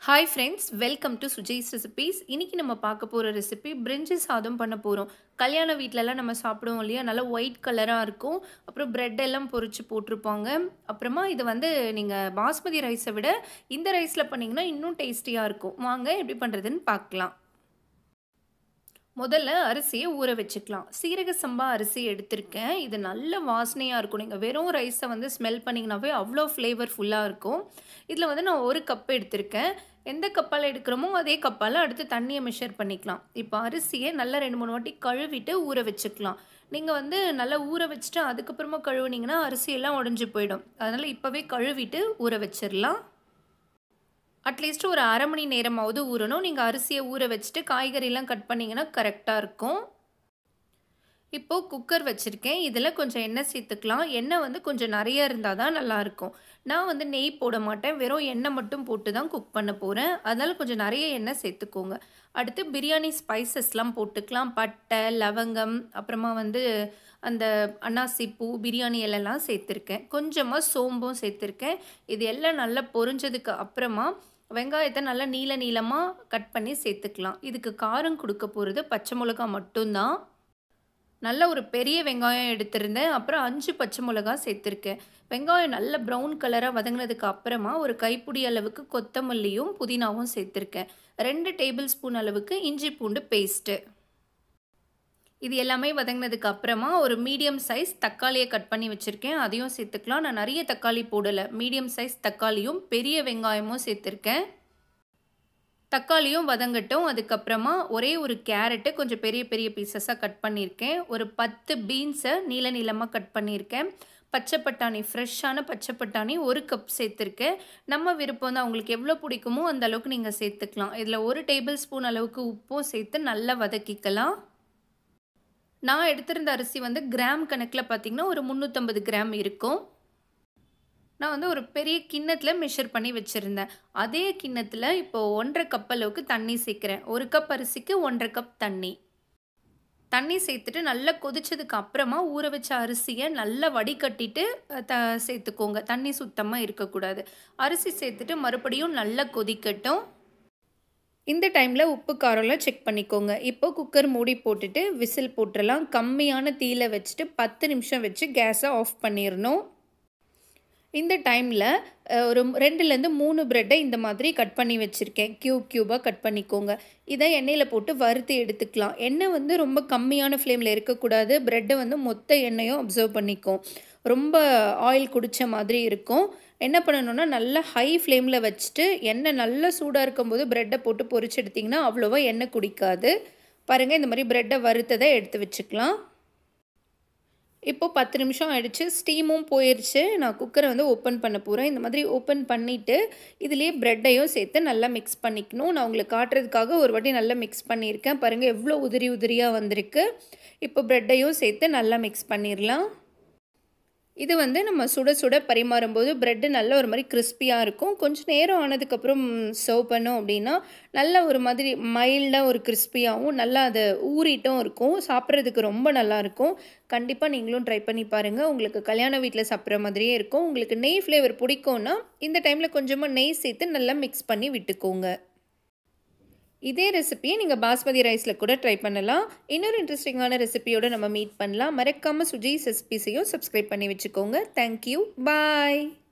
hi friends welcome to Sujay's recipes இன்றைக்கி நம்ம பார்க்க போகிற ரெசிபி பிரிஞ்சி சாதம் பண்ண போகிறோம் கல்யாண வீட்டிலலாம் நம்ம சாப்பிடுவோம் இல்லையா நல்லா ஒயிட் கலராக இருக்கும் அப்புறம் பிரெட் எல்லாம் பொரிச்சு போட்டிருப்பாங்க அப்புறமா இது வந்து நீங்கள் பாஸ்மதி ரைஸை விட இந்த ரைஸில் பண்ணிங்கன்னா இன்னும் டேஸ்டியாக இருக்கும் வாங்க எப்படி பண்ணுறதுன்னு பார்க்கலாம் முதல்ல அரிசியை ஊற வச்சுக்கலாம் சீரக சம்பா அரிசி எடுத்திருக்கேன் இது நல்ல வாசனையாக இருக்கும் நீங்கள் வெறும் ரைஸை வந்து ஸ்மெல் பண்ணிங்கனாவே அவ்வளோ ஃப்ளேவர்ஃபுல்லாக இருக்கும் இதில் வந்து நான் ஒரு கப் எடுத்திருக்கேன் எந்த கப்பால் எடுக்கிறோமோ அதே கப்பால் அடுத்து தண்ணியை மெஷர் பண்ணிக்கலாம் இப்போ அரிசியை நல்லா ரெண்டு மூணு வாட்டி கழுவிட்டு ஊற வச்சுக்கலாம் நீங்கள் வந்து நல்லா ஊற வச்சுட்டு அதுக்கப்புறமா கழுவுனீங்கன்னா அரிசியெல்லாம் உடஞ்சி போயிடும் அதனால் இப்போவே கழுவிட்டு ஊற வச்சிடலாம் அட்லீஸ்ட் ஒரு அரை மணி நேரமாவது ஊறணும் நீங்கள் அரிசியை ஊற வச்சுட்டு காய்கறிலாம் கட் பண்ணிங்கன்னா கரெக்டாக இருக்கும் இப்போது குக்கர் வச்சுருக்கேன் இதில் கொஞ்சம் எண்ணெய் சேர்த்துக்கலாம் எண்ணெய் வந்து கொஞ்சம் நிறைய இருந்தால் தான் நல்லாயிருக்கும் நான் வந்து நெய் போட மாட்டேன் வெறும் எண்ணெய் மட்டும் போட்டு தான் குக் பண்ண போகிறேன் அதனால் கொஞ்சம் நிறைய எண்ணெய் சேர்த்துக்கோங்க அடுத்து பிரியாணி ஸ்பைசஸ்லாம் போட்டுக்கலாம் பட்டை லவங்கம் அப்புறமா வந்து அந்த அன்னாசி பூ பிரியாணி எல்லாம் சேர்த்துருக்கேன் கொஞ்சமாக சோம்பும் சேர்த்துருக்கேன் இது எல்லாம் நல்லா பொரிஞ்சதுக்கு அப்புறமா வெங்காயத்தை நல்லா நீள நீளமாக கட் பண்ணி சேர்த்துக்கலாம் இதுக்கு காரம் கொடுக்க போகிறது பச்சை மிளகா மட்டும்தான் நல்ல ஒரு பெரிய வெங்காயம் எடுத்திருந்தேன் அப்புறம் அஞ்சு பச்சை மிளகா சேர்த்துருக்கேன் வெங்காயம் நல்ல ப்ரௌன் கலராக வதங்கினதுக்கு அப்புறமா ஒரு கைப்பிடி அளவுக்கு கொத்தமல்லியும் புதினாவும் சேர்த்துருக்கேன் ரெண்டு டேபிள் ஸ்பூன் அளவுக்கு இஞ்சி பூண்டு பேஸ்ட்டு இது எல்லாமே வதங்கினதுக்கு அப்புறமா ஒரு மீடியம் சைஸ் தக்காளியை கட் பண்ணி வச்சுருக்கேன் அதையும் சேர்த்துக்கலாம் நான் நிறைய தக்காளி போடலை மீடியம் சைஸ் தக்காளியும் பெரிய வெங்காயமும் சேர்த்துருக்கேன் தக்காளியும் வதங்கட்டும் அதுக்கப்புறமா ஒரே ஒரு கேரட்டு கொஞ்சம் பெரிய பெரிய பீசஸாக கட் பண்ணியிருக்கேன் ஒரு பத்து பீன்ஸை நீள நீளமாக கட் பண்ணியிருக்கேன் பச்சை பட்டாணி ஃப்ரெஷ்ஷான பச்சை பட்டாணி ஒரு கப் சேர்த்துருக்கேன் நம்ம விருப்பம் தான் உங்களுக்கு எவ்வளோ பிடிக்குமோ அந்த அளவுக்கு நீங்கள் சேர்த்துக்கலாம் இதில் ஒரு டேபிள் ஸ்பூன் அளவுக்கு உப்பும் சேர்த்து நல்லா வதக்கிக்கலாம் நான் எடுத்திருந்த அரிசி வந்து கிராம் கணக்கில் பார்த்திங்கன்னா ஒரு முந்நூற்றம்பது கிராம் இருக்கும் நான் வந்து ஒரு பெரிய கிண்ணத்தில் மெஷர் பண்ணி வச்சுருந்தேன் அதே கிண்ணத்தில் இப்போது ஒன்றரை கப் அளவுக்கு தண்ணி சேர்க்குறேன் ஒரு கப் அரிசிக்கு ஒன்றரை கப் தண்ணி தண்ணி சேர்த்துட்டு நல்லா கொதிச்சதுக்கு அப்புறமா ஊற வச்ச அரிசியை நல்லா வடிகட்டிட்டு த சேர்த்துக்கோங்க தண்ணி சுத்தமாக இருக்கக்கூடாது அரிசி சேர்த்துட்டு மறுபடியும் நல்லா கொதிக்கட்டும் இந்த டைமில் உப்பு காரம்லாம் செக் பண்ணிக்கோங்க இப்போ குக்கர் மூடி போட்டுட்டு விசில் போட்டுடலாம் கம்மியான தீயில வச்சுட்டு பத்து நிமிஷம் வச்சு கேஸை ஆஃப் பண்ணிடணும் இந்த டைமில் ஒரு ரெண்டுலேருந்து மூணு ப்ரெட்டை இந்த மாதிரி கட் பண்ணி வச்சுருக்கேன் க்யூப் க்யூபாக கட் பண்ணிக்கோங்க இதை எண்ணெயில் போட்டு வறுத்து எடுத்துக்கலாம் எண்ணெய் வந்து ரொம்ப கம்மியான ஃப்ளேமில் இருக்கக்கூடாது ப்ரெட்டை வந்து மொத்த எண்ணெயும் அப்சர்வ் பண்ணிக்கும் ரொம்ப ஆயில் குடித்த மாதிரி இருக்கும் என்ன பண்ணணுன்னா நல்லா ஹை ஃப்ளேமில் வச்சுட்டு எண்ணெய் நல்லா சூடாக இருக்கும்போது ப்ரெட்டை போட்டு பொரிச்சு எடுத்திங்கன்னா அவ்வளோவா எண்ணெய் குடிக்காது பாருங்கள் இந்த மாதிரி ப்ரெட்டை வறுத்ததை எடுத்து வச்சுக்கலாம் இப்போது பத்து நிமிஷம் ஆயிடுச்சு ஸ்டீமும் போயிடுச்சு நான் குக்கரை வந்து ஓப்பன் பண்ண போகிறேன் இந்த மாதிரி ஓப்பன் பண்ணிவிட்டு இதுலேயே ப்ரெட்டையும் சேர்த்து நல்லா மிக்ஸ் பண்ணிக்கணும் நான் உங்களுக்கு காட்டுறதுக்காக ஒரு வாட்டி நல்லா மிக்ஸ் பண்ணியிருக்கேன் பாருங்கள் எவ்வளோ உதிரி உதிரியாக வந்திருக்கு இப்போ ப்ரெட்டையும் சேர்த்து நல்லா மிக்ஸ் பண்ணிடலாம் இது வந்து நம்ம சுட சுட பரிமாறும்போது ப்ரெட்டு நல்ல ஒரு மாதிரி கிறிஸ்பியாக இருக்கும் கொஞ்சம் நேரம் ஆனதுக்கப்புறம் சர்வ் பண்ணோம் அப்படின்னா நல்ல ஒரு மாதிரி மைல்டாக ஒரு கிறிஸ்பியாகவும் நல்லா அது ஊறிட்டும் இருக்கும் சாப்பிட்றதுக்கு ரொம்ப நல்லாயிருக்கும் கண்டிப்பாக நீங்களும் ட்ரை பண்ணி பாருங்கள் உங்களுக்கு கல்யாண வீட்டில் சாப்பிட்ற மாதிரியே இருக்கும் உங்களுக்கு நெய் ஃப்ளேவர் பிடிக்கும்னா இந்த டைமில் கொஞ்சமாக நெய் சேர்த்து நல்லா மிக்ஸ் பண்ணி விட்டுக்கோங்க இதே ரெசிபியை நீங்கள் பாஸ்மதி ரைஸில் கூட ட்ரை பண்ணலாம் இன்னொரு இன்ட்ரெஸ்டிங்கான ரெசிபியோடு நம்ம மீட் பண்ணலாம் மறக்காமல் சுஜி ரெசிபிஸையும் சப்ஸ்கிரைப் பண்ணி வச்சுக்கோங்க தேங்க்யூ பாய்